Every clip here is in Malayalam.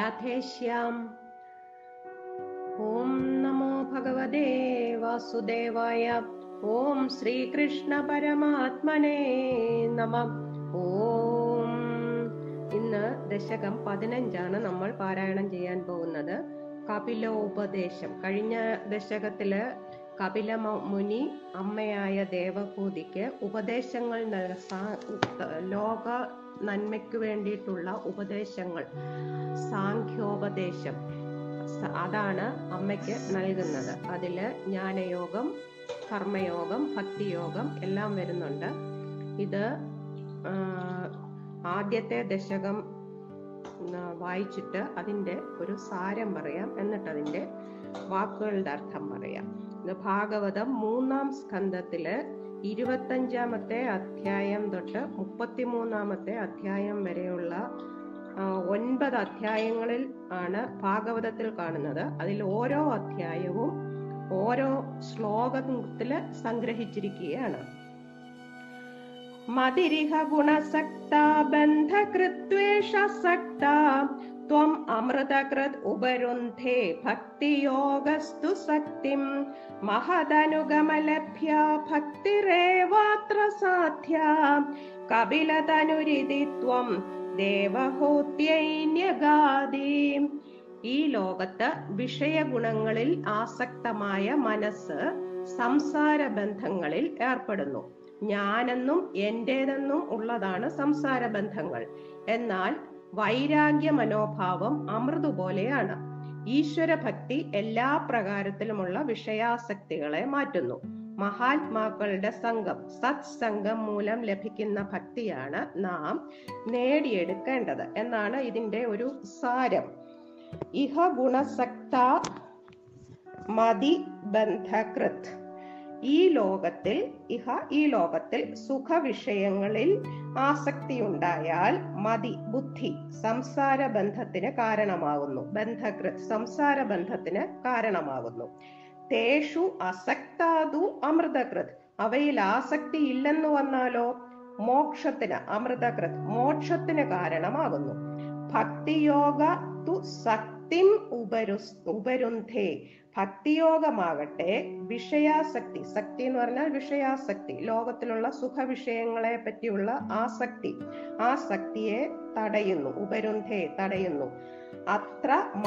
രാധേശ്യാം ഓം നമോ ഭഗവതേ വാസുദേവായ ഓം ശ്രീകൃഷ്ണ പരമാത്മനേ നമ ഓം ഇന്ന് ദശകം പതിനഞ്ചാണ് നമ്മൾ പാരായണം ചെയ്യാൻ പോകുന്നത് കപിലോപദേശം കഴിഞ്ഞ ദശകത്തില് കപില മ- മുനി അമ്മയായ ദേവഭൂതിക്ക് ഉപദേശങ്ങൾ നൽ- സാ- ലോക നന്മയ്ക്ക് വേണ്ടിയിട്ടുള്ള ഉപദേശങ്ങൾ സാഖ്യോപദേശം സ- അതാണ് അമ്മയ്ക്ക് നൽകുന്നത് അതില് ജ്ഞാനയോഗം കർമ്മയോഗം ഭക്തിയോഗം എല്ലാം വരുന്നുണ്ട് ഇത് ആ, ആദ്യത്തെ ദശകം ആ, വായിച്ചിട്ട് അതിന്റെ ഒരു സാരം പറയാം എന്നിട്ട് അതിന്റെ വാക്കുകളുടെ അർത്ഥം പറയാം ഇത് ഭാഗവതം മൂന്നാം സ്കന്ധത്തില് ഇരുപത്തഞ്ചാമത്തെ അധ്യായം തൊട്ട് മുപ്പത്തിമൂന്നാമത്തെ അധ്യായം വരെയുള്ള ആ, ഒൻപത് അധ്യായങ്ങളിൽ ആണ് ഭാഗവതത്തിൽ കാണുന്നത് അതിൽ ഓരോ അധ്യായവും ഓരോ ശ്ലോകത്തില് സംഗ്രഹിച്ചിരിക്കുകയാണ് മതിരിഹ ഗുണസക്ത ബന്ധകൃത്വേഷസക്ത ത്വം അമൃതകൃത് ഉപരുന്ധേ ഭക്തിയോഗസ്തു ശക്തിം മഹദനുഗമലഭ്യ ഭക്തിരേവാത്ര സാധ്യ കപിലതനുരിതി ത്വം ദേവഹോത്യൈന്യഗാദി ഈ ലോകത്ത് വിഷയഗുണങ്ങളിൽ ആസക്തമായ മനസ്സ് സംസാര ബന്ധങ്ങളിൽ ഏർപ്പെടുന്നു ഞാനെന്നും എന്റേതെന്നും ഉള്ളതാണ് സംസാര ബന്ധങ്ങൾ എന്നാൽ വൈരാഗ്യ മനോഭാവം അമൃത് പോലെയാണ് ഈശ്വര ഭക്തി എല്ലാ പ്രകാരത്തിലുമുള്ള വിഷയാസക്തികളെ മാറ്റുന്നു മഹാത്മാക്കളുടെ സംഘം സത്സംഗം മൂലം ലഭിക്കുന്ന ഭക്തിയാണ് നാം നേടിയെടുക്കേണ്ടത് എന്നാണ് ഇതിന്റെ ഒരു സാരം ഇഹ ഗുണസക്ത മതി ബന്ധകൃത് ഈ ലോകത്തിൽ ഇഹ ഈ ലോകത്തിൽ സുഖവിഷയങ്ങളിൽ ആസക്തിയുണ്ടായാൽ മതി ബുദ്ധി സംസാര ബന്ധത്തിന് കാരണമാകുന്നു ബന്ധകൃത് സംസാര ബന്ധത്തിന് കാരണമാകുന്നു തേഷു അസക്താതു അമൃതകൃത് അവയിൽ ആസക്തി ഇല്ലെന്ന് വന്നാലോ മോക്ഷത്തിന് അമൃതകൃത് മോക്ഷത്തിന് കാരണമാകുന്നു ഭക്തിയോഗ തു ശക്തിം ഉപരു ഉപരുന്ധേ ഭക്തിയോഗമാകട്ടെ വിഷയാസക്തി ശക്തി എന്ന് പറഞ്ഞാൽ വിഷയാസക്തി ലോകത്തിലുള്ള സുഖ വിഷയങ്ങളെ പറ്റിയുള്ള ആസക്തി ആ ശക്തിയെ തടയുന്നു ഉപരുന്ധേ തടയുന്നു അത്ര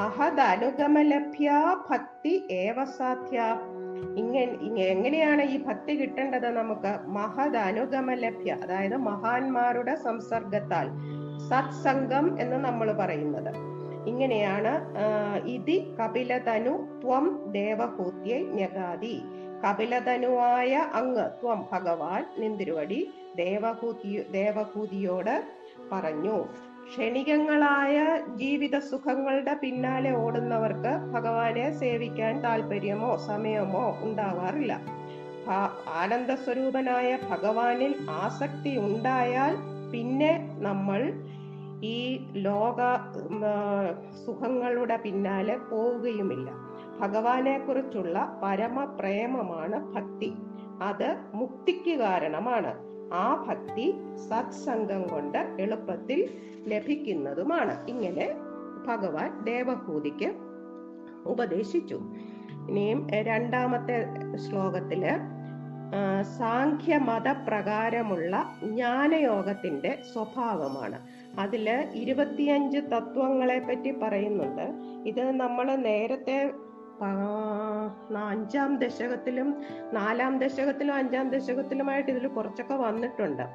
മഹദനുഗമലഭ്യ ഭക്തി ഏവ സാധ്യ ഇങ്ങനെ എങ്ങനെയാണ് ഈ ഭക്തി കിട്ടേണ്ടത് നമുക്ക് മഹദ് അനുഗമലഭ്യ അതായത് മഹാന്മാരുടെ സംസർഗത്താൽ സത്സംഗം എന്ന് നമ്മൾ പറയുന്നത് ഇങ്ങനെയാണ് ആ, ഇതി കപിലതനു ത്വം ദേവഹൂത്യൈ ന്യഗാതി കപിലതനുവായ അങ്ങ് ത്വം ഭഗവാൻ നിന്തിരുവടി ദേവഹൂതി ദേവഹൂതിയോട് പറഞ്ഞു ക്ഷണികങ്ങളായ ജീവിത സുഖങ്ങളുടെ പിന്നാലെ ഓടുന്നവർക്ക് ഭഗവാനെ സേവിക്കാൻ താല്പര്യമോ സമയമോ ഉണ്ടാവാറില്ല ഭ- ആനന്ദ സ്വരൂപനായ ഭഗവാനിൽ ആസക്തി ഉണ്ടായാൽ പിന്നെ നമ്മൾ ഈ ലോക ഉം, ആ, സുഖങ്ങളുടെ പിന്നാലെ പോവുകയുമില്ല ഭഗവാനെ കുറിച്ചുള്ള പരമപ്രേമമാണ് ഭക്തി അത് മുക്തിക്ക് കാരണമാണ് ആ ഭക്തി സത്സംഗം കൊണ്ട് എളുപ്പത്തിൽ ലഭിക്കുന്നതുമാണ് ഇങ്ങനെ ഭഗവാൻ ദേവഭൂതിക്ക് ഉപദേശിച്ചു ഇനിയും എ, രണ്ടാമത്തെ ശ്ലോകത്തില് ആ, സാഖ്യമത പ്രകാരമുള്ള ജ്ഞാനയോഗത്തിന്റെ സ്വഭാവമാണ് അതില് ഇരുപത്തിയഞ്ച് തത്വങ്ങളെ പറ്റി പറയുന്നുണ്ട് ഇത് നമ്മൾ നേരത്തെ ആ, അഞ്ചാം ദശകത്തിലും നാലാം ദശകത്തിലും അഞ്ചാം ദശകത്തിലുമായിട്ട് ഇതിൽ കുറച്ചൊക്കെ വന്നിട്ടുണ്ട്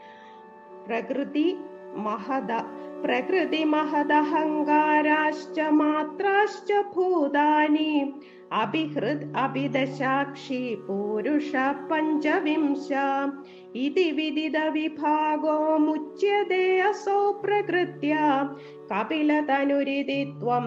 പ്രകൃതി മഹദ പ്രകൃതി മഹദഹങ്കാരാശ്ച മാത്രാശ്ച ഭൂതാനി അഭിഹൃത് അഭിദശാക്ഷി പൂരുഷ പഞ്ചവിംശ ഇതി വിദിത വിഭാഗോ മുച്യതേ അസൗ പ്രകൃത്യ കപിലതനുരിതി ത്വം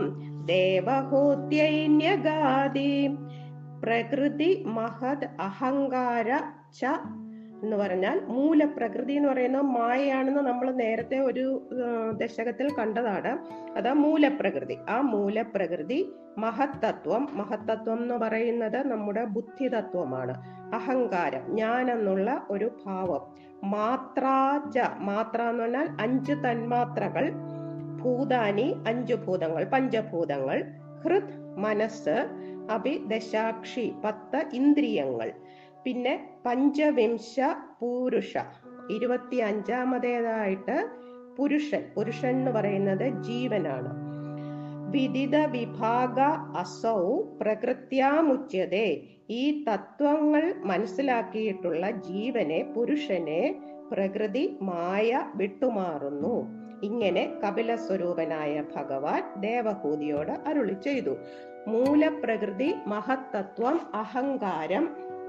ദേവഹൂത്യൈന്യഗാദി പ്രകൃതി മഹത് അഹങ്കാര ച എന്ന് പറഞ്ഞാൽ മൂലപ്രകൃതി എന്ന് പറയുന്നത് മായയാണെന്ന് നമ്മൾ നേരത്തെ ഒരു ആ, ദശകത്തിൽ കണ്ടതാണ് അതാ മൂലപ്രകൃതി ആ മൂലപ്രകൃതി മഹത്തത്വം മഹത്തത്വം എന്ന് പറയുന്നത് നമ്മുടെ ബുദ്ധിതത്വമാണ് അഹങ്കാരം ഞാൻ എന്നുള്ള ഒരു ഭാവം മാത്രാച മാത്ര എന്ന് പറഞ്ഞാൽ അഞ്ച് തന്മാത്രകൾ ഭൂതാനി അഞ്ചു ഭൂതങ്ങൾ പഞ്ചഭൂതങ്ങൾ ഹൃത് മനസ്സ് അഭി ദശാക്ഷി പത്ത് ഇന്ദ്രിയങ്ങൾ പിന്നെ പഞ്ചവിംശ പൂരുഷ ഇരുപത്തി അഞ്ചാമതേതായിട്ട് പുരുഷൻ പുരുഷൻ എന്ന് പറയുന്നത് ജീവനാണ് വിദിത വിഭാഗ അസൗ പ്രകൃത്യാമുച്യതേ ഈ തത്വങ്ങൾ മനസ്സിലാക്കിയിട്ടുള്ള ജീവനെ പുരുഷനെ പ്രകൃതി മായ വിട്ടുമാറുന്നു ഇങ്ങനെ കപില സ്വരൂപനായ ഭഗവാൻ ദേവഹൂതിയോട് അരുളി ചെയ്തു മൂലപ്രകൃതി മഹത്തത്വം അഹങ്കാരം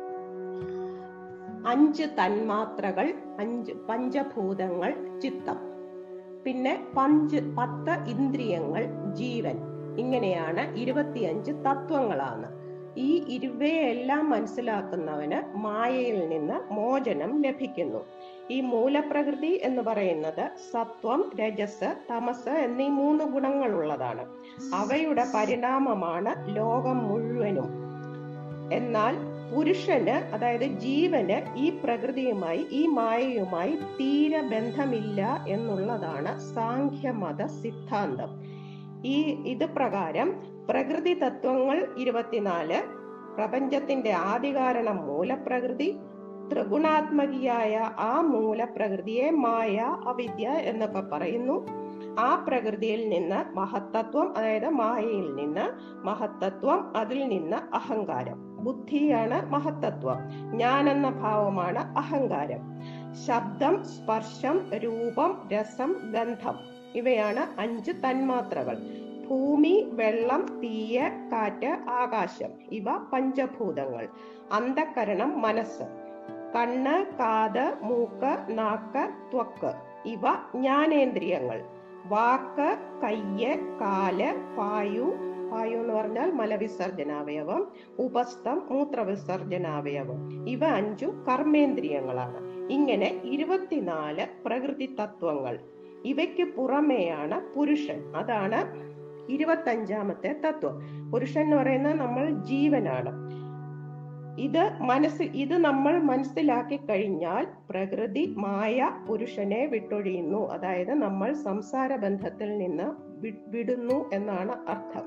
അഞ്ച് തന്മാത്രകൾ അഞ്ച് പഞ്ചഭൂതങ്ങൾ ചിത്തം പിന്നെ പഞ്ച് പത്ത് ഇന്ദ്രിയങ്ങൾ ജീവൻ ഇങ്ങനെയാണ് ഇരുപത്തിയഞ്ച് തത്വങ്ങളാണ് ഈ ഇരുവയെല്ലാം മനസ്സിലാക്കുന്നവന് മായയിൽ നിന്ന് മോചനം ലഭിക്കുന്നു ഈ മൂലപ്രകൃതി എന്ന് പറയുന്നത് സത്വം രജസ് തമസ് എന്നീ മൂന്ന് ഗുണങ്ങളുള്ളതാണ് അവയുടെ പരിണാമമാണ് ലോകം മുഴുവനും എന്നാൽ പുരുഷന് അതായത് ജീവന് ഈ പ്രകൃതിയുമായി ഈ മായയുമായി തീരെ ബന്ധമില്ല എന്നുള്ളതാണ് സാഖ്യമത സിദ്ധാന്തം ഈ ഇത് പ്രകാരം പ്രകൃതി തത്വങ്ങൾ ഇരുപത്തിനാല് പ്രപഞ്ചത്തിന്റെ ആദികാരണം മൂലപ്രകൃതി ത്രിഗുണാത്മകിയായ ആ മൂലപ്രകൃതിയെ മായ അവിദ്യ എന്നൊക്കെ പറയുന്നു ആ പ്രകൃതിയിൽ നിന്ന് മഹത്തത്വം അതായത് മായയിൽ നിന്ന് മഹത്തത്വം അതിൽ നിന്ന് അഹങ്കാരം ബുദ്ധിയാണ് മഹത്തത്വം ഞാൻ എന്ന ഭാവമാണ് അഹങ്കാരം ശബ്ദം സ്പർശം രൂപം രസം ഗന്ധം ഇവയാണ് അഞ്ച് തന്മാത്രകൾ ഭൂമി വെള്ളം തീയ കാറ്റ് ആകാശം ഇവ പഞ്ചഭൂതങ്ങൾ അന്ധകരണം മനസ്സ് കണ്ണ് കാത് മൂക്ക് നാക്ക് ത്വക്ക് ഇവ ജ്ഞാനേന്ദ്രിയങ്ങൾ വാക്ക് കയ്യ് കാല് പായു പായു എന്ന് പറഞ്ഞാൽ മലവിസർജനാവയവം ഉപസ്ഥം മൂത്രവിസർജനാവയവം ഇവ അഞ്ചും കർമ്മേന്ദ്രിയങ്ങളാണ് ഇങ്ങനെ ഇരുപത്തിനാല് പ്രകൃതി തത്വങ്ങൾ ഇവയ്ക്ക് പുറമെയാണ് പുരുഷൻ അതാണ് ഇരുപത്തഞ്ചാമത്തെ തത്വം പുരുഷൻ എന്ന് പറയുന്നത് നമ്മൾ ജീവനാണ് ഇത് മനസ്സ് ഇത് നമ്മൾ മനസ്സിലാക്കി കഴിഞ്ഞാൽ പ്രകൃതി മായ പുരുഷനെ വിട്ടൊഴിയുന്നു അതായത് നമ്മൾ സംസാര ബന്ധത്തിൽ നിന്ന് വിടുന്നു എന്നാണ് അർത്ഥം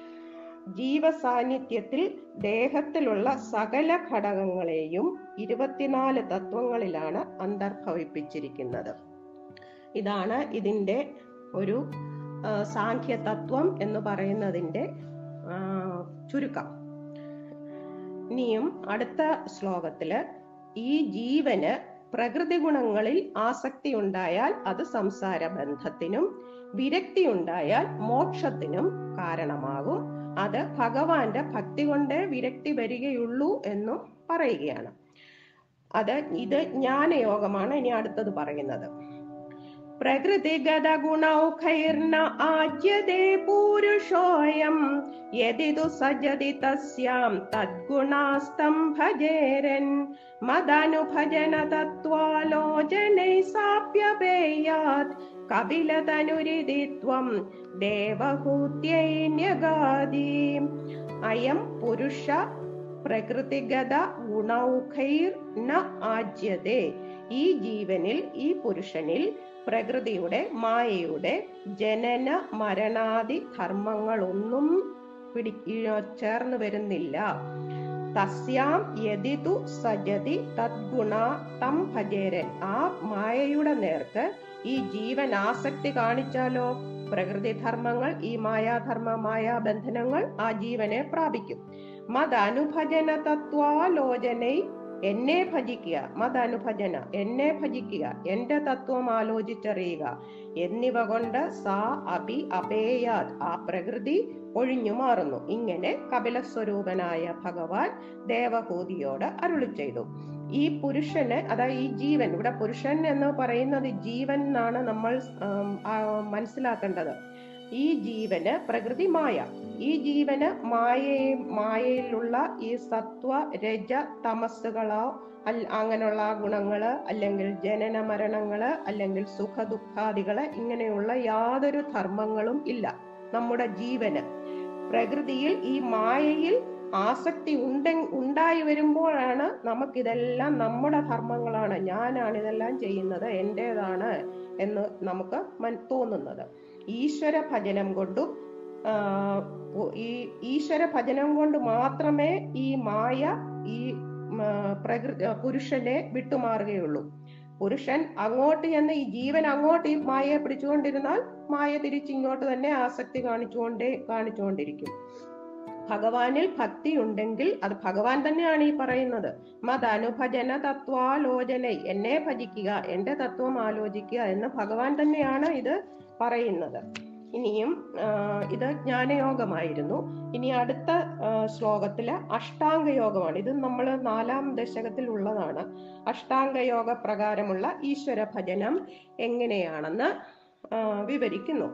ജീവസാന്നിധ്യത്തിൽ ദേഹത്തിലുള്ള സകല ഘടകങ്ങളെയും ഇരുപത്തിനാല് തത്വങ്ങളിലാണ് അന്തർഭവിപ്പിച്ചിരിക്കുന്നത് ഇതാണ് ഇതിന്റെ ഒരു സാഖ്യ തത്വം എന്ന് പറയുന്നതിന്റെ ചുരുക്കം ഇനിയും അടുത്ത ശ്ലോകത്തില് ഈ ജീവന് പ്രകൃതി ഗുണങ്ങളിൽ ആസക്തി ഉണ്ടായാൽ അത് സംസാര ബന്ധത്തിനും വിരക്തി ഉണ്ടായാൽ മോക്ഷത്തിനും കാരണമാകും അത് ഭഗവാന്റെ ഭക്തി കൊണ്ടേ വിരക്തി വരികയുള്ളൂ എന്നും പറയുകയാണ് അത് ഇത് ജ്ഞാനയോഗമാണ് ഇനി അടുത്തത് പറയുന്നത് പ്രകൃതിഗതഗുണൗഖൈർന ആജ്യതേ പൂരുഷോയം യദിതു സജതി തസ്യാം തദ്ഗുണാസ്തം ഭജേരൻ മദനുഭജന തത്വാലോചനൈ സാപ്യപേയാത് കപിലതനുരിതിത്വം ദേവഹൂത്യൈന്യഗാദി അയം പുരുഷ പ്രകൃതിഗത ഗുണൗഖൈർ ന ആജ്യതേ ഈ ജീവനിൽ ഈ പുരുഷനിൽ പ്രകൃതിയുടെ മായയുടെ ജനന മരണാദി ധർമ്മങ്ങളൊന്നും പിടി ചേർന്ന് വരുന്നില്ല തസ്യാം യതിതു സജതി തദ്ഗുണ തം ഭജേരൻ ആ മായയുടെ നേർക്ക് ഈ ജീവൻ ആസക്തി കാണിച്ചാലോ പ്രകൃതി ധർമ്മങ്ങൾ ഈ മായാധർമ്മ മായാബന്ധനങ്ങൾ ആ ജീവനെ പ്രാപിക്കും മതനുഭജന തത്വാലോചനൈ എന്നെ ഭജിക്കുക മതനുഭജന എന്നെ ഭജിക്കുക എന്റെ തത്വം ആലോചിച്ചറിയുക എന്നിവ കൊണ്ട് സാ അപി അപേയാത് ആ പ്രകൃതി ഒഴിഞ്ഞു മാറുന്നു ഇങ്ങനെ കപിലസ്വരൂപനായ ഭഗവാൻ ദേവഹൂതിയോട് അരുളി ചെയ്തു ഈ പുരുഷന് അതായത് ഈ ജീവൻ ഇവിടെ പുരുഷൻ എന്ന് പറയുന്നത് ജീവൻ എന്നാണ് നമ്മൾ മനസ്സിലാക്കേണ്ടത് ഈ ജീവന് പ്രകൃതി മായ ഈ ജീവന് മായയെ മായയിലുള്ള ഈ സത്വ രജ തമസ്സുകളോ അല്ല അങ്ങനെയുള്ള ഗുണങ്ങള് അല്ലെങ്കിൽ ജനന മരണങ്ങള് അല്ലെങ്കിൽ സുഖ ദുഃഖാദികള് ഇങ്ങനെയുള്ള യാതൊരു ധർമ്മങ്ങളും ഇല്ല നമ്മുടെ ജീവന് പ്രകൃതിയിൽ ഈ മായയിൽ ആസക്തി ഉണ്ട ഉണ്ടായി വരുമ്പോഴാണ് നമുക്കിതെല്ലാം നമ്മുടെ ധർമ്മങ്ങളാണ് ഞാനാണ് ഇതെല്ലാം ചെയ്യുന്നത് എൻ്റെതാണ് എന്ന് നമുക്ക് തോന്നുന്നത് ഈശ്വര ഭജനം കൊണ്ടും ആ, ഉ- ഈ ഈശ്വര ഭജനം കൊണ്ട് മാത്രമേ ഈ മായ ഈ ഉം, ആ, പ്രകൃതി ആ, പുരുഷനെ വിട്ടുമാറുകയുള്ളൂ പുരുഷൻ അങ്ങോട്ട് ചെന്ന് ഈ ജീവൻ അങ്ങോട്ട് ഈ മായയെ പിടിച്ചുകൊണ്ടിരുന്നാൽ മായ തിരിച്ചിങ്ങോട്ട് തന്നെ ആസക്തി കാണിച്ചുകൊണ്ടേ കാണിച്ചുകൊണ്ടിരിക്കും ഭഗവാനിൽ ഭക്തി ഉണ്ടെങ്കിൽ അത് ഭഗവാൻ തന്നെയാണ് ഈ പറയുന്നത് മതനുഭജന തത്വാലോചന എന്നെ ഭജിക്കുക എന്റെ തത്വം ആലോചിക്കുക എന്ന് ഭഗവാൻ തന്നെയാണ് ഇത് പറയുന്നത് ഇനിയും ആ, ഇത് ജ്ഞാനയോഗമായിരുന്നു ഇനി അടുത്ത ആ, ശ്ലോകത്തില് അഷ്ടാംഗ യോഗമാണ് ഇത് നമ്മൾ നാലാം ദശകത്തിൽ ഉള്ളതാണ് അഷ്ടാംഗ യോഗ പ്രകാരമുള്ള ഈശ്വര ഭജനം എങ്ങനെയാണെന്ന് ആ, വിവരിക്കുന്നു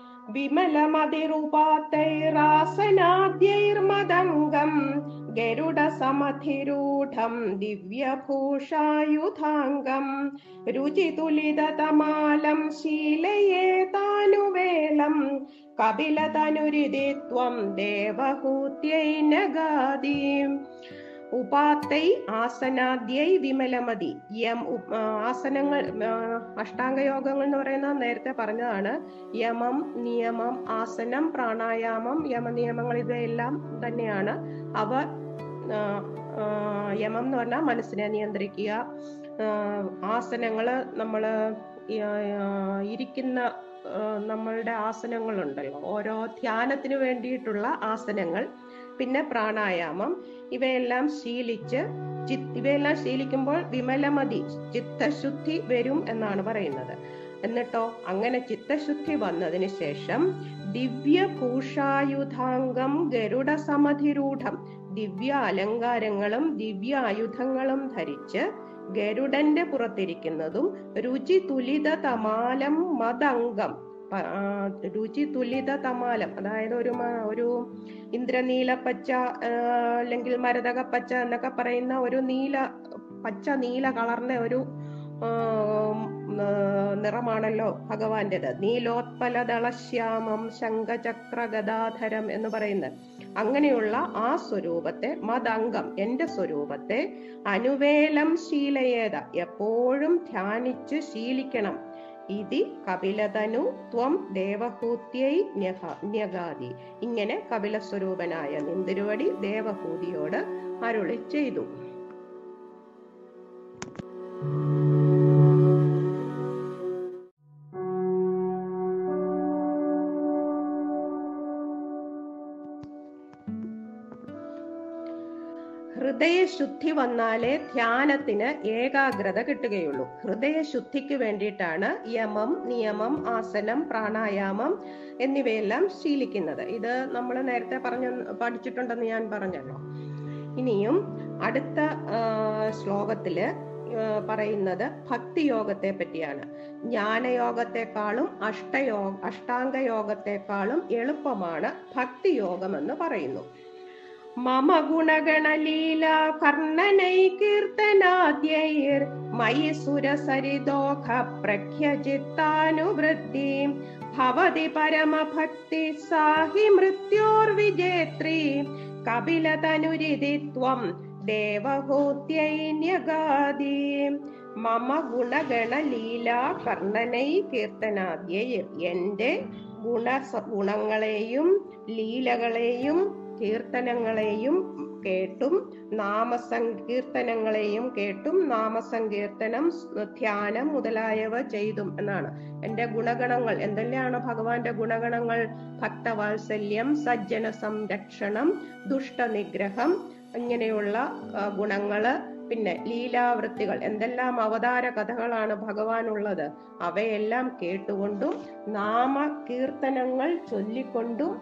വിമലമതിരുപാത്തൈരാസനാദ്യൈർമദംഗം ഗരുഡസമധിരൂഢം ദിവ്യഭൂഷായുധാംഗം രുചിതുലിതതമാലം ശീലയേതാനുവേളം കപിലതനുരിതിത്വം ദേവഹൂത്യൈ നഗാദീം ഉപാത്തൈ ആസനാദ്യൈ വിമലമതി യം ഉ- ആ, ആസനങ്ങൾ ആ, അഷ്ടാംഗ യോഗങ്ങൾ എന്ന് പറയുന്നത് നേരത്തെ പറഞ്ഞതാണ് യമം നിയമം ആസനം പ്രാണായാമം യമനിയമങ്ങൾ ഇവയെല്ലാം തന്നെയാണ് അവ ആ, ആ, യമം എന്ന് പറഞ്ഞാൽ മനസ്സിനെ നിയന്ത്രിക്കുക ആ, ആസനങ്ങള് നമ്മള് ഈ, ആ, ഇരിക്കുന്ന ആ, നമ്മളുടെ ആസനങ്ങളുണ്ടല്ലോ ഓരോ ധ്യാനത്തിന് വേണ്ടിയിട്ടുള്ള ആസനങ്ങൾ പിന്നെ പ്രാണായാമം ഇവയെല്ലാം ശീലിച്ച് ചിത് ഇവയെല്ലാം ശീലിക്കുമ്പോൾ വിമലമതി ചിത്തശുദ്ധി വരും എന്നാണ് പറയുന്നത് എന്നിട്ടോ അങ്ങനെ ചിത്തശുദ്ധി വന്നതിന് ശേഷം ദിവ്യഭൂഷായുധാംഗം ഗരുഡ സമധിരൂഢം ദിവ്യ അലങ്കാരങ്ങളും ദിവ്യ ആയുധങ്ങളും ധരിച്ച് ഗരുഡന്റെ പുറത്തിരിക്കുന്നതും രുചി തുലിത തമാലം മതംഗം പ- ആ, രുചി തുലിത തമാലം അതായത് ഒരു മ- ഒരു ഇന്ദ്രനീല പച്ച ആ, അല്ലെങ്കിൽ മരതക പച്ച എന്നൊക്കെ പറയുന്ന ഒരു നീല പച്ച നീല കളറിന്റെ ഒരു ആ, ഉം, ആ, നിറമാണല്ലോ ഭഗവാന്റേത് നീലോത്പലദളശ്യാമം ശംഖചക്ര ഗദാധരം എന്ന് പറയുന്നത് അങ്ങനെയുള്ള ആ സ്വരൂപത്തെ മതംഗം എന്റെ സ്വരൂപത്തെ അനുവേലം ശീലയേത എപ്പോഴും ധ്യാനിച്ച് ശീലിക്കണം ഇതി കപിലതനു ത്വം ദേവഹൂത്യൈ ന്യഹ- ന്യഗാതി ഇങ്ങനെ കപിലസ്വരൂപനായ നിന്തിരുവടി ദേവഹൂതിയോട് അരുളി ചെയ്തു ഹൃദയശുദ്ധി വന്നാലേ ധ്യാനത്തിന് ഏകാഗ്രത കിട്ടുകയുള്ളൂ ഹൃദയശുദ്ധിക്ക് വേണ്ടിയിട്ടാണ് യമം നിയമം ആസനം പ്രാണായാമം എന്നിവയെല്ലാം ശീലിക്കുന്നത് ഇത് നമ്മൾ നേരത്തെ പറഞ്ഞ പഠിച്ചിട്ടുണ്ടെന്ന് ഞാൻ പറഞ്ഞല്ലോ ഇനിയും അടുത്ത ആ, ശ്ലോകത്തില് ആ, പറയുന്നത് ഭക്തിയോഗത്തെ പറ്റിയാണ് ജ്ഞാനയോഗത്തെക്കാളും അഷ്ടയോ അഷ്ടാംഗ യോഗത്തെക്കാളും എളുപ്പമാണ് ഭക്തിയോഗം എന്ന് പറയുന്നു മമ ഗുണഗണലീല കർണനൈ കീർത്തനാദ്യൈർ മയി സുരസരിദോഖ പ്രഖ്യചിത്താനുവൃത്തി ഭവതി പരമഭക്തി സാഹി മൃത്യോർവിജേത്രി കപിലതനുരിതിത്വം ദേവഹൂത്യൈ ന്യഗാദി മമ ഗുണഗണലീല കർണനൈ കീർത്തനാദ്യൈർ എന്റെ ഗുണ ഗുണങ്ങളെയും ലീലകളെയും കീർത്തനങ്ങളെയും കേട്ടും നാമസങ്കീർത്തനങ്ങളെയും കേട്ടും നാമസങ്കീർത്തനം സ് ധ്യാനം മുതലായവ ചെയ്തും എന്നാണ് എന്റെ ഗുണഗണങ്ങൾ എന്തെല്ലാമാണ് ഭഗവാന്റെ ഗുണഗണങ്ങൾ ഭക്തവാത്സല്യം സജ്ജന സംരക്ഷണം ദുഷ്ടനിഗ്രഹം ഇങ്ങനെയുള്ള ആ, ഗുണങ്ങള് പിന്നെ ലീലാവൃത്തികൾ എന്തെല്ലാം അവതാര കഥകളാണ് ഭഗവാനുള്ളത് അവയെല്ലാം കേട്ടുകൊണ്ടും നാമ കീർത്തനങ്ങൾ ചൊല്ലിക്കൊണ്ടും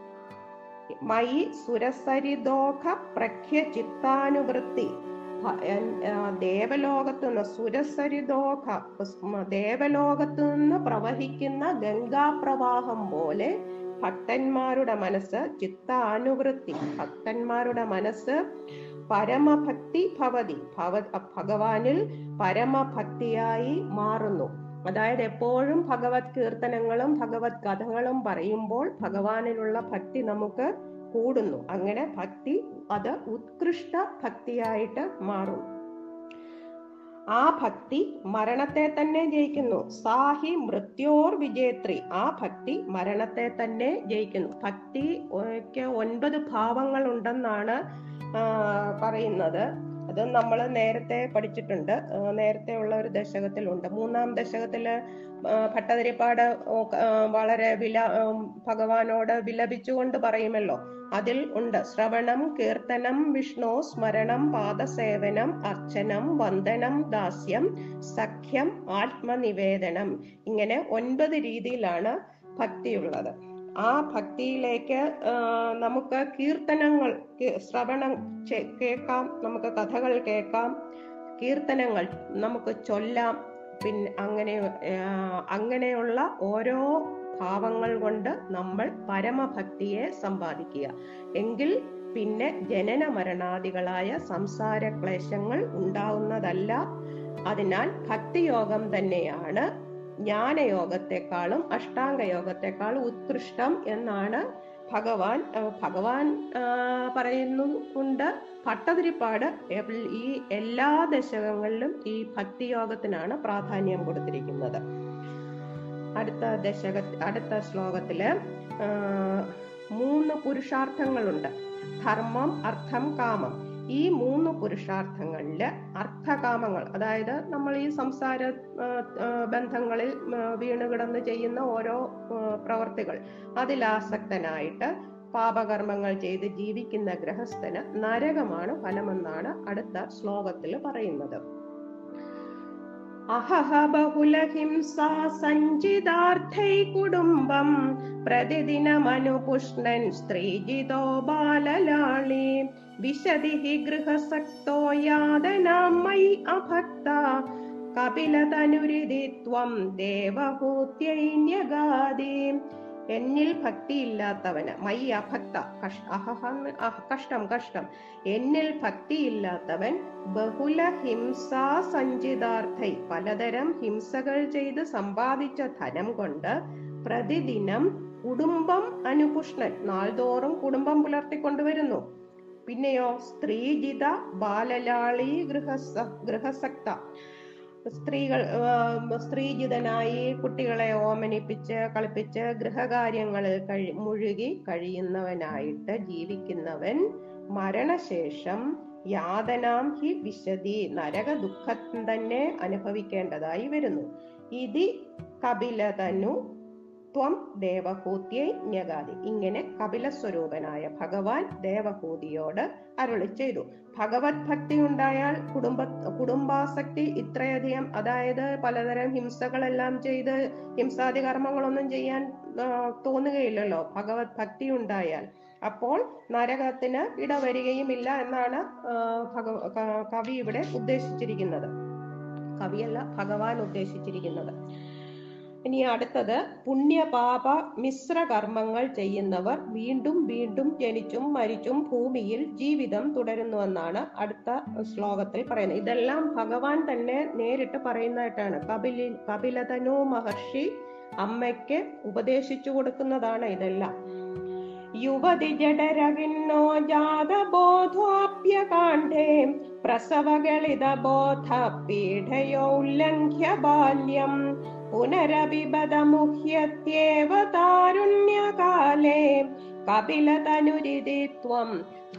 മയി സുരസരിദോഖ പ്രഖ്യ ചിത്താനുവൃത്തി ഭ- എൻ- ആ, ദേവലോകത്ത് നിന്ന് സുരസരിദോഖ ഉസ്- ദേവലോകത്ത് നിന്ന് പ്രവഹിക്കുന്ന ഗംഗാപ്രവാഹം പോലെ ഭക്തന്മാരുടെ മനസ്സ് ചിത്താനുവൃത്തി ഭക്തന്മാരുടെ മനസ്സ് പരമഭക്തി ഭവതി ഭവ ഭഗവാനിൽ പരമഭക്തിയായി മാറുന്നു അതായത് എപ്പോഴും ഭഗവത് കീർത്തനങ്ങളും ഭഗവത് കഥകളും പറയുമ്പോൾ ഭഗവാനിലുള്ള ഭക്തി നമുക്ക് കൂടുന്നു അങ്ങനെ ഭക്തി അത് ഉത്കൃഷ്ട ഭക്തിയായിട്ട് മാറും ആ ഭക്തി മരണത്തെ തന്നെ ജയിക്കുന്നു സാഹി മൃത്യോർ വിജേത്രി ആ ഭക്തി മരണത്തെ തന്നെ ജയിക്കുന്നു ഭക്തി ഒക്കെ ഒൻപത് ഭാവങ്ങൾ ഉണ്ടെന്നാണ് ആ, പറയുന്നത് അത് നമ്മൾ നേരത്തെ പഠിച്ചിട്ടുണ്ട് ആ, നേരത്തെ ഉള്ള ഒരു ദശകത്തിലുണ്ട് മൂന്നാം ദശകത്തില് ആ, ഭട്ടതിരിപ്പാട് ഓ, ആ, വളരെ വില ഉം, ഭഗവാനോട് വിലപിച്ചുകൊണ്ട് പറയുമല്ലോ അതിൽ ഉണ്ട് ശ്രവണം കീർത്തനം വിഷ്ണു സ്മരണം പാദസേവനം അർച്ചനം വന്ദനം ദാസ്യം സഖ്യം ആത്മനിവേദനം ഇങ്ങനെ ഒൻപത് രീതിയിലാണ് ഭക്തിയുള്ളത് ആ ഭക്തിയിലേക്ക് ആ, നമുക്ക് കീർത്തനങ്ങൾ കേ- ശ്രവണം ചെ- കേൾക്കാം നമുക്ക് കഥകൾ കേൾക്കാം കീർത്തനങ്ങൾ നമുക്ക് ചൊല്ലാം പിന്നെ അങ്ങനെ ആ, അങ്ങനെയുള്ള ഓരോ ഭാവങ്ങൾ കൊണ്ട് നമ്മൾ പരമഭക്തിയെ സമ്പാദിക്കുക എങ്കിൽ പിന്നെ ജനന മരണാദികളായ സംസാര ക്ലേശങ്ങൾ ഉണ്ടാവുന്നതല്ല അതിനാൽ ഭക്തിയോഗം തന്നെയാണ് ജ്ഞാനയോഗത്തെക്കാളും അഷ്ടാംഗ യോഗത്തെക്കാളും ഉത്കൃഷ്ടം എന്നാണ് ഭഗവാൻ ആ, ഭഗവാൻ ആ, പറയുന്നുണ്ട് ഭട്ടതിരിപ്പാട് എൽ- ഈ എല്ലാ ദശകങ്ങളിലും ഈ ഭക്തിയോഗത്തിനാണ് പ്രാധാന്യം കൊടുത്തിരിക്കുന്നത് അടുത്ത ദശക അടുത്ത ശ്ലോകത്തില് ആ, മൂന്ന് പുരുഷാർത്ഥങ്ങളുണ്ട് ധർമ്മം അർത്ഥം കാമം ഈ മൂന്ന് പുരുഷാർത്ഥങ്ങളില് അർത്ഥകാമങ്ങൾ അതായത് നമ്മൾ ഈ സംസാര ആ, ആ, ബന്ധങ്ങളിൽ ആ, വീണ് കിടന്ന് ചെയ്യുന്ന ഓരോ ആ, പ്രവർത്തികൾ അതിലാസക്തനായിട്ട് പാപകർമ്മങ്ങൾ ചെയ്ത് ജീവിക്കുന്ന ഗൃഹസ്ഥന് നരകമാണ് ഫലമെന്നാണ് അടുത്ത ശ്ലോകത്തിൽ പറയുന്നത് അഹഹ ബഹുലഹിംസാ സഞ്ചിതാർത്ഥൈ കുടുംബം പ്രതിദിനമനുപുഷ്ണൻ സ്ത്രീജിതോ ബാലലാളി വിശതി ഹി ഗൃഹസക്തോ യാതനാം മയി അഭക്ത കപിലതനുരിതി ത്വം ദേവഹൂത്യൈന്യഗാദി എന്നിൽ ഭക്തിയില്ലാത്തവന് മൈ അഭക്ത കഷ് അഹഹ അഹ- കഷ്ടം കഷ്ടം എന്നിൽ ഭക്തിയില്ലാത്തവൻ ബഹുല ഹിംസാ സഞ്ചിതാർത്ഥൈ പലതരം ഹിംസകൾ ചെയ്ത് സമ്പാദിച്ച ധനം കൊണ്ട് പ്രതിദിനം കുടുംബം അനുപുഷ്ണൻ നാൾതോറും കുടുംബം പുലർത്തിക്കൊണ്ടുവരുന്നു പിന്നെയോ സ്ത്രീജിത ബാലലാളി ഗൃഹസ ഗൃഹസക്ത സ്ത്രീകൾ ആ, സ്ത്രീജിതനായി കുട്ടികളെ ഓമനിപ്പിച്ച് കളിപ്പിച്ച് ഗൃഹകാര്യങ്ങളിൽ കഴി മുഴുകി കഴിയുന്നവനായിട്ട് ജീവിക്കുന്നവൻ മരണശേഷം യാതനാം ഹി വിശതി നരക ദുഃഖം തന്നെ അനുഭവിക്കേണ്ടതായി വരുന്നു ഇതി കപിലതനു ത്വം ദേവഹൂത്യൈ ന്യഗാതി ഇങ്ങനെ കപിലസ്വരൂപനായ ഭഗവാൻ ദേവഹൂതിയോട് അരുളി ചെയ്തു ഭഗവത് ഭക്തി ഉണ്ടായാൽ കുടുംബ കുടുംബാസക്തി ഇത്രയധികം അതായത് പലതരം ഹിംസകളെല്ലാം ചെയ്ത് ഹിംസാദി കർമ്മങ്ങളൊന്നും ചെയ്യാൻ ആ, തോന്നുകയില്ലല്ലോ ഭഗവത് ഭക്തി ഉണ്ടായാൽ അപ്പോൾ നരകത്തിന് ഇടവരികയുമില്ല എന്നാണ് ആ, ഭഗവ ക- കവി ഇവിടെ ഉദ്ദേശിച്ചിരിക്കുന്നത് കവിയല്ല ഭഗവാൻ ഉദ്ദേശിച്ചിരിക്കുന്നത് ഇനി അടുത്തത് പുണ്യപാപ മിശ്ര കർമ്മങ്ങൾ ചെയ്യുന്നവർ വീണ്ടും വീണ്ടും ജനിച്ചും മരിച്ചും ഭൂമിയിൽ ജീവിതം തുടരുന്നുവെന്നാണ് അടുത്ത ശ്ലോകത്തിൽ പറയുന്നത് ഇതെല്ലാം ഭഗവാൻ തന്നെ നേരിട്ട് പറയുന്നതായിട്ടാണ് കപിലി കപിലതനു മഹർഷി അമ്മയ്ക്ക് ഉപദേശിച്ചു കൊടുക്കുന്നതാണ് ഇതെല്ലാം യുവതി ജഡരകിന്നോ ജാതബോധാപ്യകാണ്ഡേ പ്രസവകളിത ബോധ പീഠയോല്ലംഘ്യ ബാല്യം പുനരഭിപദമുഹ്യത്യേവ താരുണ്യകാലേ കപിലതനുരിതി ത്വം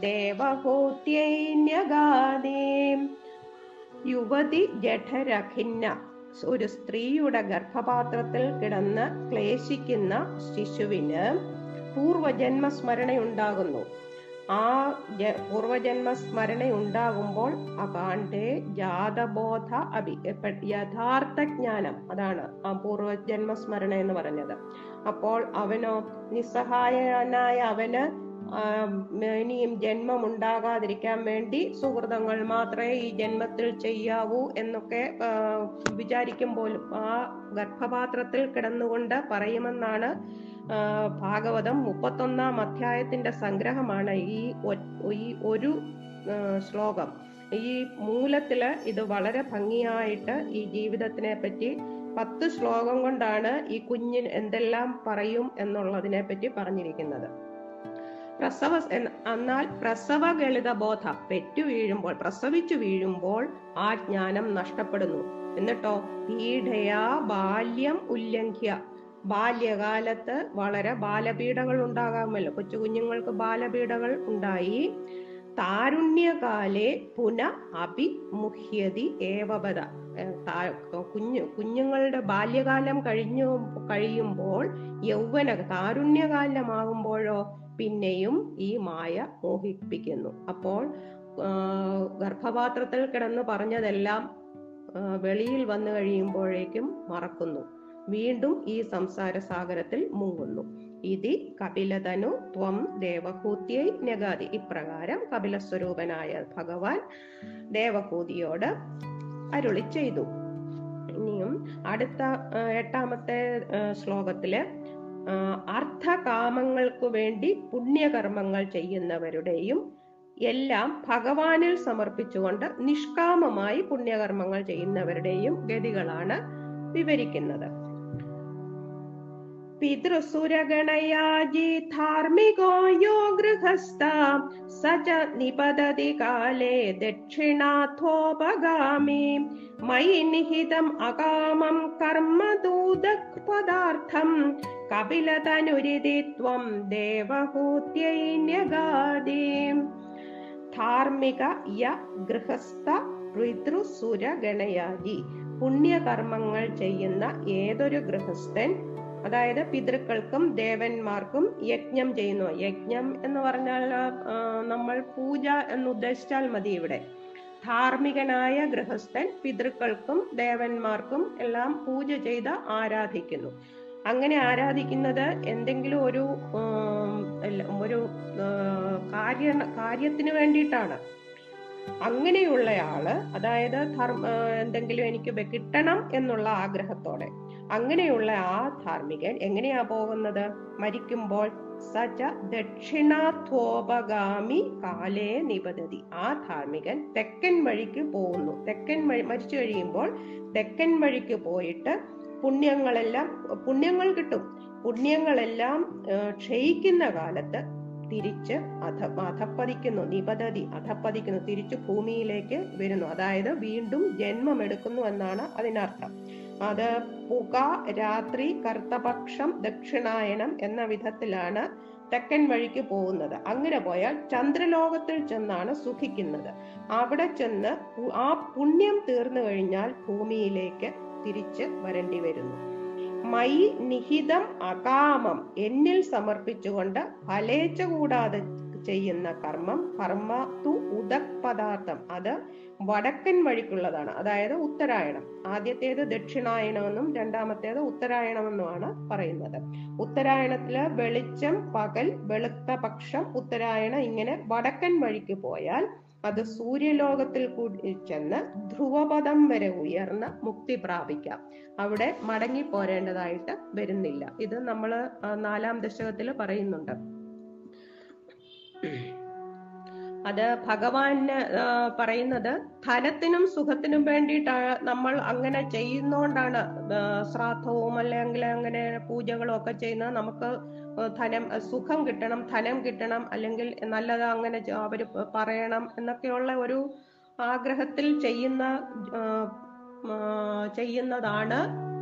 ദേവഹൂത്യൈന്യഗാദേ യുവതി ജഠരഖിന്ന ഒരു സ്ത്രീയുടെ ഗർഭപാത്രത്തിൽ കിടന്ന് ക്ലേശിക്കുന്ന ശിശുവിന് പൂർവജന്മ സ്മരണയുണ്ടാകുന്നു ആ ജ- പൂർവജന്മ സ്മരണ ഉണ്ടാകുമ്പോൾ അകാണ്ഡേ ജാതബോധ അഭി എപ്പ- യഥാർത്ഥ ജ്ഞാനം അതാണ് ആ പൂർവജന്മ സ്മരണ എന്ന് പറഞ്ഞത് അപ്പോൾ അവനോ നിസ്സഹായനായ അവന് ആ, ഇനിയും ജന്മം ഉണ്ടാകാതിരിക്കാൻ വേണ്ടി സുഹൃതങ്ങൾ മാത്രമേ ഈ ജന്മത്തിൽ ചെയ്യാവൂ എന്നൊക്കെ ആ, വിചാരിക്കുമ്പോഴും ആ ഗർഭപാത്രത്തിൽ കിടന്നുകൊണ്ട് പറയുമെന്നാണ് ആ, ഭാഗവതം മുപ്പത്തൊന്നാം അധ്യായത്തിന്റെ സംഗ്രഹമാണ് ഈ ഒ- ഈ ഒരു ആ, ശ്ലോകം ഈ മൂലത്തില് ഇത് വളരെ ഭംഗിയായിട്ട് ഈ ജീവിതത്തിനെ പറ്റി പത്ത് ശ്ലോകം കൊണ്ടാണ് ഈ കുഞ്ഞിന് എന്തെല്ലാം പറയും എന്നുള്ളതിനെ പറ്റി പറഞ്ഞിരിക്കുന്നത് പ്രസവ എന്ന- എന്നാൽ പ്രസവ ഗളിത ബോധ പെറ്റു വീഴുമ്പോൾ പ്രസവിച്ചു വീഴുമ്പോൾ ആ ജ്ഞാനം നഷ്ടപ്പെടുന്നു എന്നിട്ടോ പീഡയാ ബാല്യം ഉല്ലംഘ്യ ബാല്യകാലത്ത് വളരെ ബാലപീഡകൾ ഉണ്ടാകാമല്ലോ കൊച്ചു കുഞ്ഞുങ്ങൾക്ക് ബാലപീഡകൾ ഉണ്ടായി താരുണ്യകാലെ പുന അഭിമുഹ്യതി ഏവപത ഏഹ് താ- കുഞ്ഞു കുഞ്ഞുങ്ങളുടെ ബാല്യകാലം കഴിഞ്ഞു കഴിയുമ്പോൾ യൗവന താരുണ്യകാലമാകുമ്പോഴോ പിന്നെയും ഈ മായ മോഹിപ്പിക്കുന്നു അപ്പോൾ ആ, ഗർഭപാത്രത്തിൽ കിടന്ന് പറഞ്ഞതെല്ലാം ആ, വെളിയിൽ വന്നു കഴിയുമ്പോഴേക്കും മറക്കുന്നു വീണ്ടും ഈ സംസാര സാഗരത്തിൽ മുങ്ങുന്നു ഇതി കപിലതനു ത്വം ദേവഹൂത്യൈ നഗാതി ഇപ്രകാരം കപിലസ്വരൂപനായ ഭഗവാൻ ദേവഹൂതിയോട് അരുളി ചെയ്തു ഇനിയും അടുത്ത ആ, എട്ടാമത്തെ ആ, ശ്ലോകത്തില് ആ, അർത്ഥകാമങ്ങൾക്കു വേണ്ടി പുണ്യകർമ്മങ്ങൾ ചെയ്യുന്നവരുടെയും എല്ലാം ഭഗവാനിൽ സമർപ്പിച്ചുകൊണ്ട് നിഷ്കാമമായി പുണ്യകർമ്മങ്ങൾ ചെയ്യുന്നവരുടെയും ഗതികളാണ് വിവരിക്കുന്നത് പിതൃസുരഗണയാജി ധാർമ്മികോ യോ ഗൃഹസ്ഥ സ ച നിപതതി കാലേ ദക്ഷിണാഥോപഗാമി മയി നിഹിതം അകാമം കർമ്മ പദാർത്ഥം കപിലതനുരിതി ത്വം ദേവഹൂത്യൈന്യഗാദി ധാർമ്മിക യ ഗൃഹസ്ഥ പിതൃസുരഗണയാജി പുണ്യകർമ്മങ്ങൾ ചെയ്യുന്ന ഏതൊരു ഗൃഹസ്ഥൻ അതായത് പിതൃക്കൾക്കും ദേവന്മാർക്കും യജ്ഞം ചെയ്യുന്നു യജ്ഞം എന്ന് പറഞ്ഞാൽ ആ, നമ്മൾ പൂജ എന്ന് ഉദ്ദേശിച്ചാൽ മതി ഇവിടെ ധാർമ്മികനായ ഗൃഹസ്ഥൻ പിതൃക്കൾക്കും ദേവന്മാർക്കും എല്ലാം പൂജ ചെയ്ത് ആരാധിക്കുന്നു അങ്ങനെ ആരാധിക്കുന്നത് എന്തെങ്കിലും ഒരു ഉം, അല്ല, ഒരു ആ, കാര്യ കാര്യത്തിന് വേണ്ടിയിട്ടാണ് അങ്ങനെയുള്ളയാള് അതായത് ധർമ്മ ആ, എന്തെങ്കിലും എനിക്ക് ബെ- കിട്ടണം എന്നുള്ള ആഗ്രഹത്തോടെ അങ്ങനെയുള്ള ആ ധാർമ്മികൻ എങ്ങനെയാ പോകുന്നത് മരിക്കുമ്പോൾ സച ദക്ഷിണാത്വോപഗാമി കാലേ നിപതതി ആ ധാർമ്മികൻ തെക്കൻ വഴിക്ക് പോകുന്നു തെക്കൻ വഴി മരിച്ചു കഴിയുമ്പോൾ തെക്കൻ വഴിക്ക് പോയിട്ട് പുണ്യങ്ങളെല്ലാം പുണ്യങ്ങൾ കിട്ടും പുണ്യങ്ങളെല്ലാം ആ, ക്ഷയിക്കുന്ന കാലത്ത് തിരിച്ച് അധ അധപ്പതിക്കുന്നു നിപതതി അധപ്പതിക്കുന്നു തിരിച്ചു ഭൂമിയിലേക്ക് വരുന്നു അതായത് വീണ്ടും ജന്മമെടുക്കുന്നു എന്നാണ് അതിനർത്ഥം അത് പുക രാത്രി കർത്തപക്ഷം ദക്ഷിണായനം എന്ന വിധത്തിലാണ് തെക്കൻ വഴിക്ക് പോകുന്നത് അങ്ങനെ പോയാൽ ചന്ദ്രലോകത്തിൽ ചെന്നാണ് സുഖിക്കുന്നത് അവിടെ ചെന്ന് പു- ആ പുണ്യം തീർന്നു കഴിഞ്ഞാൽ ഭൂമിയിലേക്ക് തിരിച്ച് വരേണ്ടി വരുന്നു മൈ നിഹിതം അകാമം എന്നിൽ സമർപ്പിച്ചുകൊണ്ട് ഫലേച്ച കൂടാതെ ചെയ്യുന്ന കർമ്മം കർമ്മ തു ഉദക് പദാർത്ഥം അത് വടക്കൻ വഴിക്കുള്ളതാണ് അതായത് ഉത്തരായണം ആദ്യത്തേത് ദക്ഷിണായനമെന്നും രണ്ടാമത്തേത് ഉത്തരായണമെന്നുമാണ് പറയുന്നത് ഉത്തരായണത്തില് വെളിച്ചം പകൽ വെളുത്ത പക്ഷം ഉത്തരായണം ഇങ്ങനെ വടക്കൻ വഴിക്ക് പോയാൽ അത് സൂര്യലോകത്തിൽ കൂടി ചെന്ന് ധ്രുവപദം വരെ ഉയർന്ന് മുക്തി പ്രാപിക്കാം അവിടെ മടങ്ങി പോരേണ്ടതായിട്ട് വരുന്നില്ല ഇത് നമ്മൾ നാലാം ദശകത്തിൽ പറയുന്നുണ്ട് അത് ഭഗവാന് ആ, പറയുന്നത് ധനത്തിനും സുഖത്തിനും വേണ്ടിയിട്ടാണ് നമ്മൾ അങ്ങനെ ചെയ്യുന്നോണ്ടാണ് ആ, ശ്രാദ്ധവും അല്ലെങ്കിൽ അങ്ങനെ പൂജകളും ഒക്കെ ചെയ്യുന്നത് നമുക്ക് ധനം സുഖം കിട്ടണം ധനം കിട്ടണം അല്ലെങ്കിൽ നല്ലത് അങ്ങനെ ചെ- അവര് പ- പറയണം എന്നൊക്കെയുള്ള ഒരു ആഗ്രഹത്തിൽ ചെയ്യുന്ന ആ, ആ, ചെയ്യുന്നതാണ്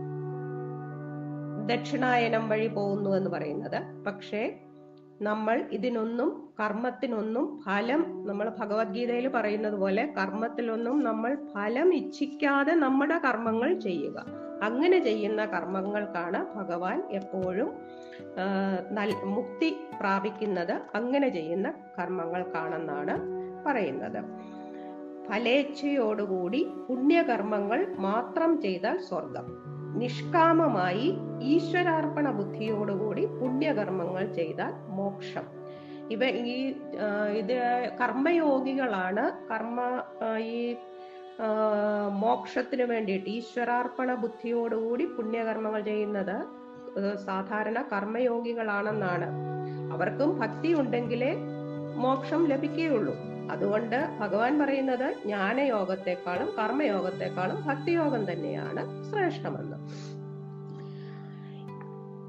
ദക്ഷിണായനം വഴി പോകുന്നു എന്ന് പറയുന്നത് പക്ഷേ നമ്മൾ ഇതിനൊന്നും കർമ്മത്തിനൊന്നും ഫലം നമ്മൾ ഭഗവത്ഗീതയിൽ പറയുന്നത് പോലെ കർമ്മത്തിലൊന്നും നമ്മൾ ഫലം ഇച്ഛിക്കാതെ നമ്മുടെ കർമ്മങ്ങൾ ചെയ്യുക അങ്ങനെ ചെയ്യുന്ന കർമ്മങ്ങൾക്കാണ് ഭഗവാൻ എപ്പോഴും ആ, നൽ- മുക്തി പ്രാപിക്കുന്നത് അങ്ങനെ ചെയ്യുന്ന കർമ്മങ്ങൾക്കാണെന്നാണ് പറയുന്നത് ഫലേച്ഛയോടുകൂടി പുണ്യകർമ്മങ്ങൾ മാത്രം ചെയ്താൽ സ്വർഗം നിഷ്കാമമായി ഈശ്വരാർപ്പണ ബുദ്ധിയോടുകൂടി പുണ്യകർമ്മങ്ങൾ ചെയ്താൽ മോക്ഷം ഇവ ഈ ആ, ഇത് കർമ്മയോഗികളാണ് കർമ്മ ആ, ഈ ആ, മോക്ഷത്തിന് വേണ്ടിയിട്ട് ഈശ്വരാർപ്പണ ബുദ്ധിയോടുകൂടി പുണ്യകർമ്മങ്ങൾ ചെയ്യുന്നത് ഏഹ് സാധാരണ കർമ്മയോഗികളാണെന്നാണ് അവർക്കും ഭക്തി ഉണ്ടെങ്കിലേ മോക്ഷം ലഭിക്കുകയുള്ളൂ അതുകൊണ്ട് ഭഗവാൻ പറയുന്നത് ജ്ഞാനയോഗത്തെക്കാളും കർമ്മയോഗത്തെക്കാളും ഭക്തിയോഗം തന്നെയാണ് ശ്രേഷ്ഠമെന്ന്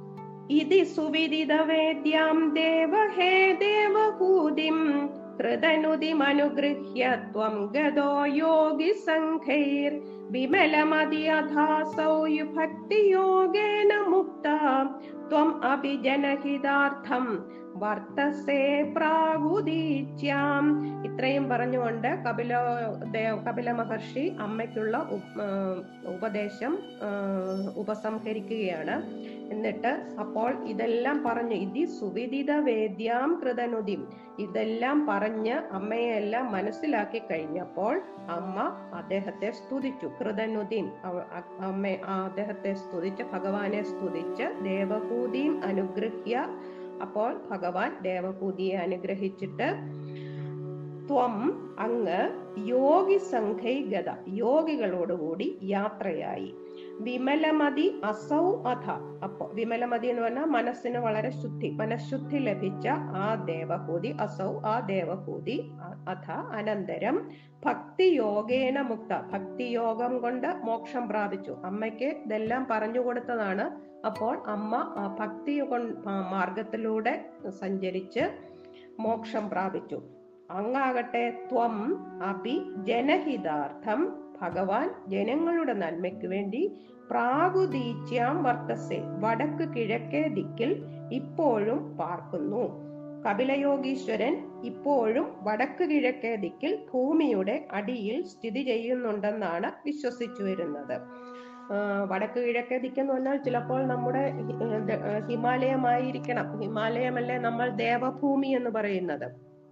ഇതി സുവിദിതവേദ്യാം ദേവഹേ ദേവഹൂതിം ഹൃദനുതിമനുഗൃഹ്യ ത്വം ഗതോ യോഗി സംഘൈർ വിമലമതി അധാസൗ ഭക്തിയോഗേന മുക്ത ത്വം അപി ജനഹിതാർത്ഥം വർത്തസേ പ്രാഗുദീച്യാം ഇത്രയും പറഞ്ഞുകൊണ്ട് കപില ദേവ് കപില മഹർഷി അമ്മയ്ക്കുള്ള ഉപ- ആ, ഉപദേശം ആ, ഉപസംഹരിക്കുകയാണ് എന്നിട്ട് അപ്പോൾ ഇതെല്ലാം പറഞ്ഞു ഇതി സുവിദിത വേദ്യാം കൃതനുതിം ഇതെല്ലാം പറഞ്ഞ് അമ്മയെല്ലാം മനസ്സിലാക്കി കഴിഞ്ഞപ്പോൾ അമ്മ അദ്ദേഹത്തെ സ്തുതിച്ചു കൃതനുതിം അവ- അ- അമ്മ ആ അദ്ദേഹത്തെ സ്തുതിച്ച് ഭഗവാനെ സ്തുതിച്ച് ദേവഭൂതിയും അനുഗ്രഹ്യ അപ്പോൾ ഭഗവാൻ ദേവഭൂതിയെ അനുഗ്രഹിച്ചിട്ട് ത്വം അങ്ങ് യോഗി സംഘൈ ഗത യോഗികളോടുകൂടി യാത്രയായി വിമലമതി അസൗ അഥ അപ്പോ വിമലമതി എന്ന് പറഞ്ഞാൽ മനസ്സിന് വളരെ ശുദ്ധി മനഃശുദ്ധി ലഭിച്ച ആ ദേവഹൂതി അസൗ ആ ദേവഹൂതി അ- അഥ അനന്തരം ഭക്തി യോഗേന മുക്ത ഭക്തി യോഗം കൊണ്ട് മോക്ഷം പ്രാപിച്ചു അമ്മയ്ക്ക് ഇതെല്ലാം പറഞ്ഞു കൊടുത്തതാണ് അപ്പോൾ അമ്മ ആ ഭക്തി കൊൺ- ആ മാർഗത്തിലൂടെ സഞ്ചരിച്ച് മോക്ഷം പ്രാപിച്ചു അങ്ങാകട്ടെ ത്വം അപി ജനഹിതാർത്ഥം ഭഗവാൻ ജനങ്ങളുടെ നന്മയ്ക്ക് വേണ്ടി പ്രാഗുദീച്യാം വർത്തസെ വടക്ക് കിഴക്കേ ദിക്കിൽ ഇപ്പോഴും പാർക്കുന്നു കപിലയോഗീശ്വരൻ ഇപ്പോഴും വടക്ക് കിഴക്കേ ദിക്കിൽ ഭൂമിയുടെ അടിയിൽ സ്ഥിതി ചെയ്യുന്നുണ്ടെന്നാണ് വിശ്വസിച്ചു വരുന്നത് ആ, വടക്ക് കിഴക്കേ ദിക്കെന്ന് പറഞ്ഞാൽ ചിലപ്പോൾ നമ്മുടെ ഹി- ഏ, ദ- ഏ, ഹിമാലയമായിരിക്കണം ഹിമാലയമല്ലേ നമ്മൾ ദേവഭൂമി എന്ന് പറയുന്നത്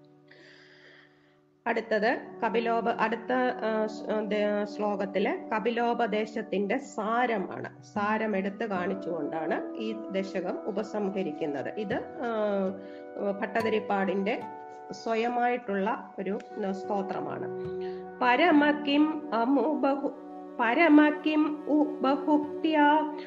അടുത്തത് കപിലോപ അടുത്ത ആ, സ്- ആ, ദേ- ശ്ലോകത്തില് കപിലോപദേശത്തിന്റെ സാരമാണ് സാരം എടുത്ത് കാണിച്ചുകൊണ്ടാണ് ഈ ദശകം ഉപസംഹരിക്കുന്നത് ഇത് ആ, ഭട്ടതിരിപ്പാടിന്റെ സ്വയമായിട്ടുള്ള ഒരു ന- സ്തോത്രമാണ് പരമകിം അമുബഹു പരമകിം ഉപഭുക്ത്യ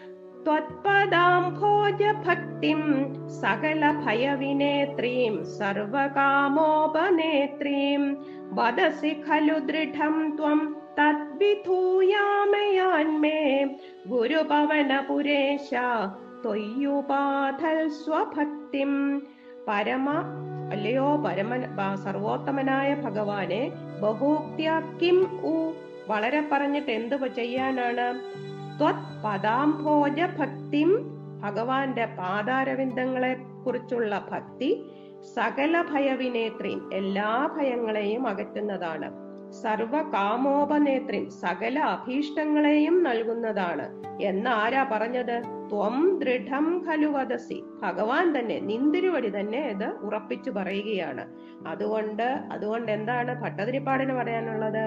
त्वत्पदाम्भोजभक्तिं सकलभयविनेत्रीं सर्वकामोपनेत्रीं वदसि खलु दृढं त्वं तद्विधूयामयान्मे गुरुपवनपुरेश ത്വയ്യുപാധൽ സ്വഭക്തിം പരമ അല്ലയോ പരമൻ ബ- സർവോത്തമനായ ഭഗവാനെ ബഹൂക്തിയാക്കിം ഉ വളരെ പറഞ്ഞിട്ട് എന്ത് പ- ചെയ്യാനാണ് ത്വത് പദാംഭോജ ഭക്തിം ഭഗവാന്റെ പാദാരവിന്ദങ്ങളെ കുറിച്ചുള്ള ഭക്തി സകല ഭയവിനേത്രീം എല്ലാ ഭയങ്ങളെയും അകറ്റുന്നതാണ് സർവ കാമോപനേത്രീം സകല അഭീഷ്ടങ്ങളെയും നൽകുന്നതാണ് എന്ന് ആരാ പറഞ്ഞത് ത്വം ദൃഢം ഖലു വദസി ഭഗവാൻ തന്നെ നിന്തിരുവടി തന്നെ ഇത് ഉറപ്പിച്ചു പറയുകയാണ് അതുകൊണ്ട് അതുകൊണ്ട് എന്താണ് ഭട്ടതിരിപ്പാടിന് പറയാനുള്ളത്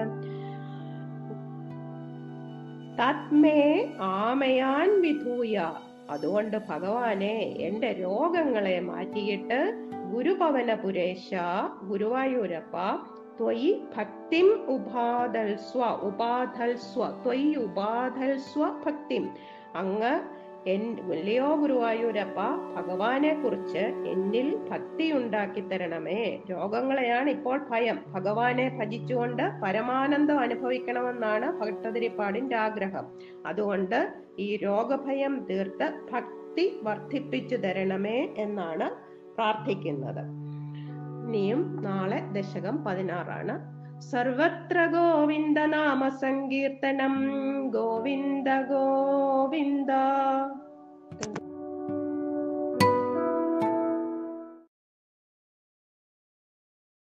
തത്മേ ആമയാൻ വിധൂയ അതുകൊണ്ട് ഭഗവാനെ എന്റെ രോഗങ്ങളെ മാറ്റിയിട്ട് ഗുരുപവന പുരേശ ഗുരുവായൂരപ്പ ത്വയി ഭക്തിം ഉപാധൽ സ്വ ഉപാധൽ സ്വ ത്വയി ഉപാധൽ സ്വ ഭക്തിം അങ്ങ് എൻ വലിയോ ഗുരുവായൂരപ്പ ഭഗവാനെ കുറിച്ച് എന്നിൽ ഭക്തി ഉണ്ടാക്കി തരണമേ രോഗങ്ങളെയാണ് ഇപ്പോൾ ഭയം ഭഗവാനെ ഭജിച്ചുകൊണ്ട് പരമാനന്ദം അനുഭവിക്കണമെന്നാണ് ഭക്തതിരിപ്പാടിന്റെ ആഗ്രഹം അതുകൊണ്ട് ഈ രോഗഭയം തീർത്ത് ഭക്തി വർദ്ധിപ്പിച്ചു തരണമേ എന്നാണ് പ്രാർത്ഥിക്കുന്നത് ഇനിയും നാളെ ദശകം പതിനാറാണ് സർവത്ര ഗോവിന്ദ നാമ സങ്കീർത്തനം ഗോവിന്ദ ഗോവിന്ദ